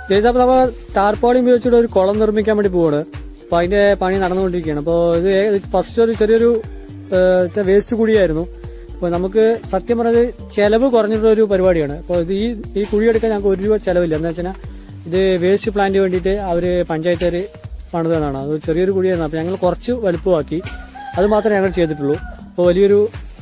ചെയ്തപ്പോൾ നമ്മൾ ടാർപോളി ഉപയോഗിച്ചിട്ട് ഒരു കുളം നിർമ്മിക്കാൻ വേണ്ടി പോവാണ് അപ്പൊ അതിന്റെ പണി നടന്നുകൊണ്ടിരിക്കുകയാണ് അപ്പോൾ ഇത് ഫസ്റ്റ് ഒരു ചെറിയൊരു വേസ്റ്റ് കുഴിയായിരുന്നു അപ്പൊ നമുക്ക് സത്യം പറഞ്ഞത് ചെലവ് കുറഞ്ഞിട്ടുള്ള ഒരു പരിപാടിയാണ് അപ്പോൾ ഇത് ഈ ഈ കുഴിയെടുക്കാൻ ഞങ്ങൾക്ക് ഒരു രൂപ ചെലവില്ല എന്താ വെച്ചാൽ ഇത് വേസ്റ്റ് പ്ലാന്റ് വേണ്ടിയിട്ട് അവര് പഞ്ചായത്തുകാര് പണിതതാണ് അത് ചെറിയൊരു കുഴിയായിരുന്നു അപ്പൊ ഞങ്ങൾ കുറച്ച് വലുപ്പമാക്കി അത് മാത്രമേ ഞങ്ങൾ ചെയ്തിട്ടുള്ളൂ അപ്പോൾ വലിയൊരു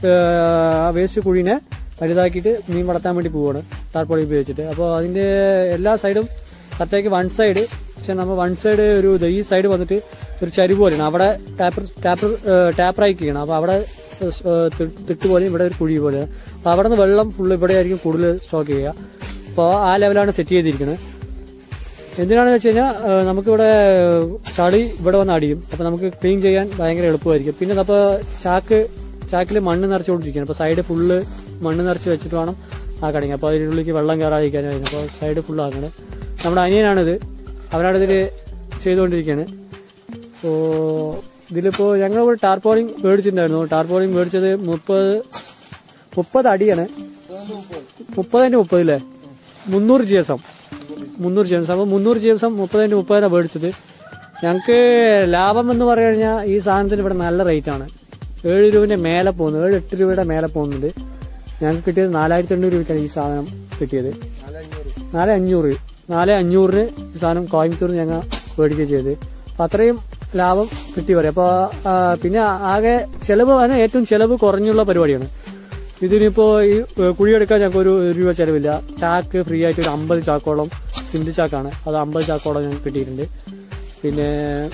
വേസ്റ്റ് കുഴീനെ വലുതാക്കിയിട്ട് മീൻ വളർത്താൻ വേണ്ടി പോവാണ് ടാർപോളി ഉപയോഗിച്ചിട്ട് അപ്പോൾ അതിന്റെ എല്ലാ സൈഡും കറക്റ്റാക്കി വൺ സൈഡ് പക്ഷെ നമ്മൾ വൺ സൈഡ് ഒരു ദേ ഈ സൈഡ് വന്നിട്ട് ഒരു ചരിവ് പോലെയാണ് അവിടെ ടാപ്പർ ടാപ്പർ ടാപ്പറായിക്കുകയാണ് അപ്പോൾ അവിടെ ഏഹ്, തി- തിട്ട് പോലെ ഇവിടെ ഒരു കുഴി പോലെയാണ് അപ്പോൾ അവിടെ നിന്ന് വെള്ളം ഫുള്ള് ഇവിടെ ആയിരിക്കും കൂടുതൽ സ്റ്റോക്ക് ചെയ്യുക അപ്പോൾ ആ ലെവലാണ് സെറ്റ് ചെയ്തിരിക്കുന്നത് എന്തിനാണെന്ന് വെച്ച് കഴിഞ്ഞാൽ ഏഹ്, നമുക്കിവിടെ ചളി ഇവിടെ വന്ന് അടിയും അപ്പോൾ നമുക്ക് ക്ലീൻ ചെയ്യാൻ ഭയങ്കര എളുപ്പമായിരിക്കും പിന്നെ അപ്പോൾ ചാക്ക് ചാക്കിൽ മണ്ണ് നിറച്ചുകൊണ്ടിരിക്കുകയാണ് അപ്പോൾ സൈഡ് ഫുള്ള് മണ്ണ് നിറച്ച് വെച്ചിട്ട് വേണം ആക്കണമെങ്കിൽ അപ്പോൾ അതിനുള്ളിലേക്ക് വെള്ളം കയറാതിരിക്കാനായിരുന്നു അപ്പോൾ സൈഡ് ഫുള്ള് ആക്കണേ നമ്മുടെ അനിയനാണിത് അവനാണ് ഇതിൽ ചെയ്തുകൊണ്ടിരിക്കുകയാണ് അപ്പോൾ ഇതിലിപ്പോൾ ഞങ്ങൾ ഒരു ടാർപോളിങ് മേടിച്ചിട്ടുണ്ടായിരുന്നു ടാർപോളിങ് മേടിച്ചത് മുപ്പത് മുപ്പത് അടിയാണ് മുപ്പതിൻ്റെ മുപ്പതില്ലേ മുന്നൂറ് ജി എസ് എം മുന്നൂറ് ജി എസ് അപ്പോൾ മുന്നൂറ് ജി എസ് എം മുപ്പതിൻ്റെ മുപ്പതിനാണ് മേടിച്ചത് ഞങ്ങൾക്ക് ലാഭം എന്ന് പറഞ്ഞു കഴിഞ്ഞാൽ ഈ സാധനത്തിന് ഇവിടെ നല്ല റേറ്റ് ആണ് ഏഴ് രൂപയുടെ മേലെ പോകുന്നു ഏഴ് എട്ട് രൂപയുടെ മേലെ പോകുന്നുണ്ട് ഞങ്ങൾക്ക് കിട്ടിയത് നാലായിരത്തി എണ്ണൂറ് രൂപയ്ക്കാണ് ഈ സാധനം കിട്ടിയത് നാല് അഞ്ഞൂറ് നാല് അഞ്ഞൂറിന് ഈ സാധനം കോയമ്പത്തൂരിൽ ഞങ്ങൾ മേടിക്കുകയും ചെയ്ത് അപ്പം അത്രയും ലാഭം കിട്ടി പറയാം അപ്പോൾ പിന്നെ ആകെ ചെലവ് അതിന് ഏറ്റവും ചെലവ് കുറഞ്ഞുള്ള പരിപാടിയാണ് ഇതിനിപ്പോ ഈ ഏഹ്, കുഴിയെടുക്കാൻ ഞങ്ങൾക്ക് ഒരു ഒരു രൂപ ചെലവില്ല ചാക്ക് ഫ്രീ ആയിട്ട് ഒരു അമ്പത് ചാക്കോളം സിമെന്റ് ചാക്കാണ് അത് അമ്പത് ചാക്കോളം ഞങ്ങൾക്ക് കിട്ടിയിട്ടുണ്ട് പിന്നെ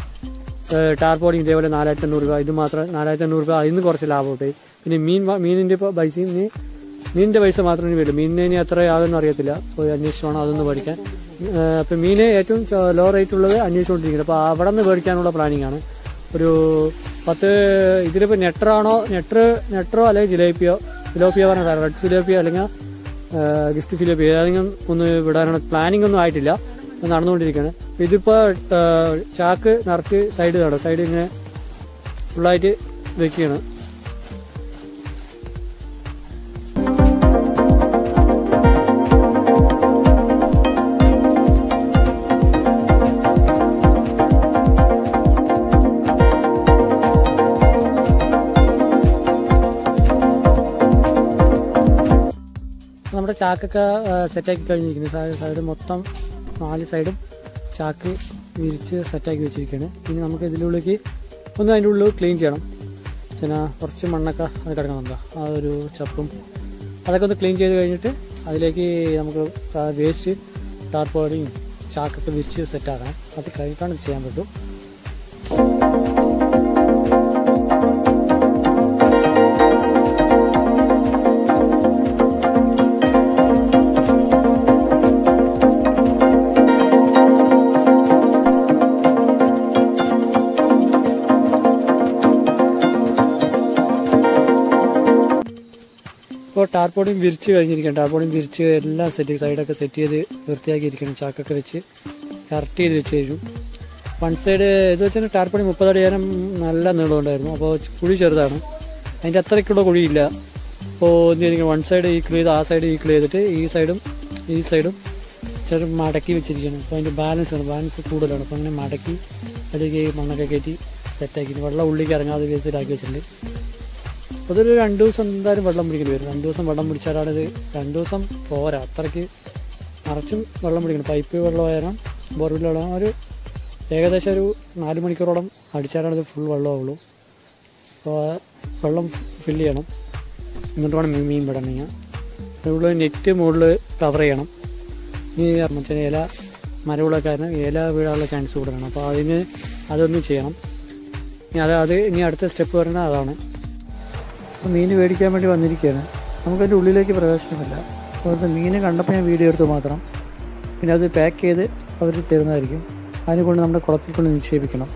ടാർപോളിങ് ഇതേപോലെ നാലായിരത്തി എണ്ണൂറ് രൂപ ഇത് മാത്രം നാലായിരത്തി എണ്ണൂറ് രൂപ അതിന് കുറച്ച് ലാഭം കിട്ടി പിന്നെ മീൻ വ- മീനിന്റെ ഇപ്പോൾ പൈസ ഇനി മീനിന്റെ പൈസ മാത്രമേ ഇനി വരും മീനിന് ഇനി എത്ര ആകുമെന്ന് അറിയത്തില്ല പോയി അന്വേഷിച്ച് വേണം അതൊന്ന് പഠിക്കാൻ ഏഹ്, അപ്പൊ മീന് ഏറ്റവും ലോ റേറ്റ് ഉള്ളത് അന്വേഷിച്ചുകൊണ്ടിരിക്കുന്നത് അപ്പൊ അവിടെ നിന്ന് മേടിക്കാനുള്ള പ്ലാനിങ് ആണ് ഒരു പത്ത് ഇതിലിപ്പോ നെട്ടറാണോ നെട്ടർ നെട്ടറോ അല്ലെങ്കിൽ ജിലേബിയോ ജിലോപ്പിയോ പറഞ്ഞ സാർ റെഡ് ജിലേബിയോ അല്ലെങ്കിൽ ഗിഫ്റ്റ് ഫിലോപ്പിയോ ഏതെങ്കിലും ഒന്ന് വിടാനുള്ള പ്ലാനിങ് ഒന്നും ആയിട്ടില്ല അത് നടന്നുകൊണ്ടിരിക്കുകയാണ് ഇതിപ്പോ ഏഹ്, ചാക്ക് നിറച്ച് സൈഡ് കാണും സൈഡ് ഇങ്ങനെ ഫുള്ളായിട്ട് വെക്കുകയാണ് നമ്മുടെ ചാക്കൊക്കെ സെറ്റാക്കി കഴിഞ്ഞിരിക്കുന്നു സൈഡ് സൈഡ് മൊത്തം നാല് സൈഡും ചാക്ക് വിരിച്ച് സെറ്റാക്കി വെച്ചിരിക്കുകയാണ് ഇനി നമുക്ക് ഇതിനുള്ളിലേക്ക് ഒന്ന് അതിൻ്റെ ഉള്ളിൽ ക്ലീൻ ചെയ്യണം പിന്നെ കുറച്ച് മണ്ണൊക്കെ അത് കിടക്കുന്നുണ്ടോ ആ ഒരു ചപ്പും അതൊക്കെ ഒന്ന് ക്ലീൻ ചെയ്ത് കഴിഞ്ഞിട്ട് അതിലേക്ക് നമുക്ക് വേസ്റ്റ് ടാർപ്പോളിയും ചാക്കൊക്കെ വിരിച്ച് സെറ്റാക്കണം അത് കഴിഞ്ഞിട്ടാണ് ഇത് ചെയ്യാൻ പറ്റും ഇപ്പോൾ ടാർപോളിയും വിരിച്ച് കഴിഞ്ഞിരിക്കണം ടാർപോളിയും വിരിച്ച് എല്ലാം സെറ്റ് സൈഡൊക്കെ സെറ്റ് ചെയ്ത് വൃത്തിയാക്കിയിരിക്കണം ചാക്കൊക്കെ വെച്ച് കറക്റ്റ് ചെയ്ത് വെച്ച് കഴിഞ്ഞു വൺ സൈഡ് ഇത് വെച്ചാൽ ടാർപോളി മുപ്പതടി നേരം നല്ല നീളമുണ്ടായിരുന്നു അപ്പോൾ കുഴി ചെറുതാണ് അതിൻ്റെ അത്രയ്ക്കുള്ള കുഴിയില്ല അപ്പോൾ എന്ത് ചെയ്തിരിക്കണം വൺ സൈഡ് ഈക്വൽ ചെയ്ത് ആ സൈഡ് ഈക്വൽ ചെയ്തിട്ട് ഈ സൈഡും ഈ സൈഡും ചെറു മടക്കി വെച്ചിരിക്കുകയാണ് അപ്പോൾ അതിൻ്റെ ബാലൻസ് ആണ് ബാലൻസ് കൂടുതലാണ് അപ്പോൾ അങ്ങനെ മടക്കി അതിലേക്ക് മണ്ണൊക്കെ കയറ്റി സെറ്റാക്കി വെള്ളം ഉള്ളിലേക്ക് ഇറങ്ങാതെ വിധത്തിലാക്കി വെച്ചിട്ടുണ്ട് അപ്പോൾ അതൊരു രണ്ട് ദിവസം എന്തായാലും വെള്ളം പിടിക്കേണ്ടി വരും രണ്ട് ദിവസം വെള്ളം പിടിച്ചാലാണ് ഇത് രണ്ട് ദിവസം പോരാ അത്രയ്ക്ക് നിറച്ചും വെള്ളം പിടിക്കണം പൈപ്പ് വെള്ളമായാലും ബോർവെൽ വെള്ളം ഒരു ഏകദേശം ഒരു നാല് മണിക്കൂറോളം അടിച്ചാലാണ് ഇത് ഫുൾ വെള്ളമാവുള്ളൂ അപ്പോൾ ആ വെള്ളം ഫില്ല് ചെയ്യണം എന്നിട്ട് വേണം മീൻ മീൻ വിടണമെങ്കിൽ ഇവിടെ നെറ്റ് മുകളിൽ കവർ ചെയ്യണം ഈ മറ്റേ ഇല മരവിളൊക്കെ കാരണം ഇല വീഴാനുള്ള ചാൻസ് കൂടുതലാണ് അപ്പോൾ അതിന് അതൊന്നും ചെയ്യണം ഇനി അത് അത് ഇനി അടുത്ത സ്റ്റെപ്പ് പറയുന്നത് അതാണ് അപ്പോൾ മീൻ മേടിക്കാൻ വേണ്ടി വന്നിരിക്കുകയാണ് നമുക്കതിൻ്റെ ഉള്ളിലേക്ക് പ്രവേശനമില്ല അപ്പോൾ അത് മീൻ കണ്ടപ്പോൾ ഞാൻ വീഡിയോ എടുത്തു മാത്രം പിന്നെ അത് പാക്ക് ചെയ്ത് അവർ തരുന്നതായിരിക്കും അതിനെ കൊണ്ട് നമ്മുടെ കുളത്തിൽ കൊണ്ട് നിക്ഷേപിക്കണം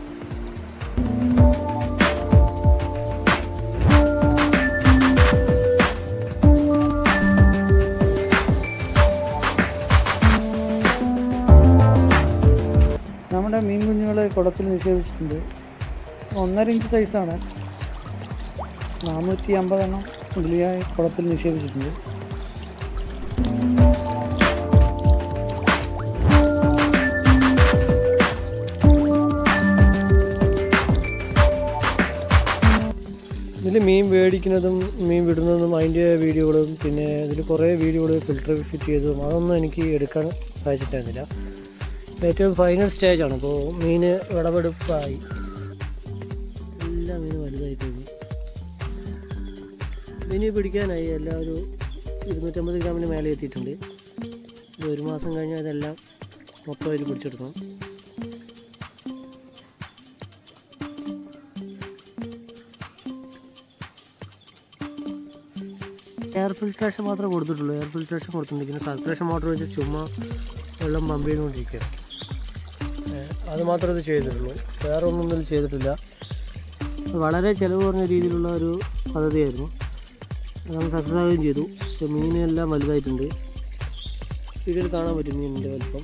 നമ്മുടെ മീൻ കുഞ്ഞുങ്ങളെ കുളത്തിൽ നിക്ഷേപിച്ചിട്ടുണ്ട് ഒന്നര ഇഞ്ച് സൈസാണ് നാനൂറ്റി അമ്പതെണ്ണം ഉള്ളിയായി കുളത്തിൽ നിക്ഷേപിച്ചിട്ടുണ്ട് ഇതിൽ മീൻ മേടിക്കുന്നതും മീൻ വിടുന്നതും അതിൻ്റെ വീഡിയോകളും പിന്നെ ഇതിൽ കുറേ വീഡിയോകൾ ഫിൽറ്റർ ഫിറ്റ് ചെയ്തതും അതൊന്നും എനിക്ക് എടുക്കാൻ സാധിച്ചിട്ടായിരുന്നില്ല ഏറ്റവും ഫൈനൽ സ്റ്റേജാണ് ഇപ്പോൾ മീൻ വിളവെടുപ്പായി എല്ലാ മീനും വലുതായി കഴിഞ്ഞു ഇനി പിടിക്കാനായി എല്ലാം ഒരു ഇരുന്നൂറ്റമ്പത് ഗ്രാമിന് മേലെ എത്തിയിട്ടുണ്ട് ഇത് ഒരു മാസം കഴിഞ്ഞാൽ ഇതെല്ലാം മൊത്തമായിട്ട് പിടിച്ചെടുക്കണം എയർ ഫിൽട്രേഷൻ മാത്രമേ കൊടുത്തിട്ടുള്ളൂ എയർ ഫിൽട്രേഷൻ കൊടുത്തിട്ടുണ്ടെങ്കിൽ സർക്കുലേഷൻ മോട്ടർ വെച്ച് ചുമ്മാ വെള്ളം പമ്പ് ചെയ്തുകൊണ്ടിരിക്കുക അത് മാത്രമേ ഇത് ചെയ്തിട്ടുള്ളൂ വേറെ ഒന്നും ഇതിൽ ചെയ്തിട്ടില്ല ഇത് വളരെ ചിലവ് കുറഞ്ഞ രീതിയിലുള്ള ഒരു പദ്ധതിയായിരുന്നു അത് നമ്മൾ സക്സസ് ആവുകയും ചെയ്തു പക്ഷേ മീനെല്ലാം വലുതായിട്ടുണ്ട് വീഡിയോയിൽ കാണാൻ പറ്റും മീനിൻ്റെ വലിപ്പം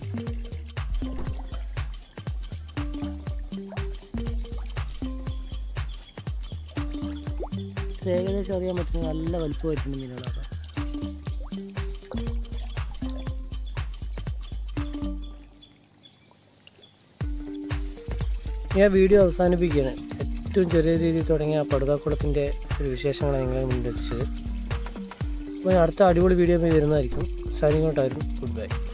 ഇത് ഏകദേശം അറിയാൻ പറ്റുന്ന നല്ല വലിപ്പമായിട്ടുണ്ട് മീനുകളൊക്കെ ഞാൻ വീഡിയോ അവസാനിപ്പിക്കുകയാണ് ഏറ്റവും ചെറിയ രീതിയിൽ തുടങ്ങിയ പടുതാക്കുളത്തിൻ്റെ ഒരു വിശേഷങ്ങളാണ് നിങ്ങളെ മുന്നിലെത്തിച്ചത് അപ്പോൾ ഞാൻ അടുത്ത അടിപൊളി വീഡിയോ വരുന്നതായിരിക്കും സൈനിങ് ഔട്ടായിരുന്നു ഗുഡ് ബൈ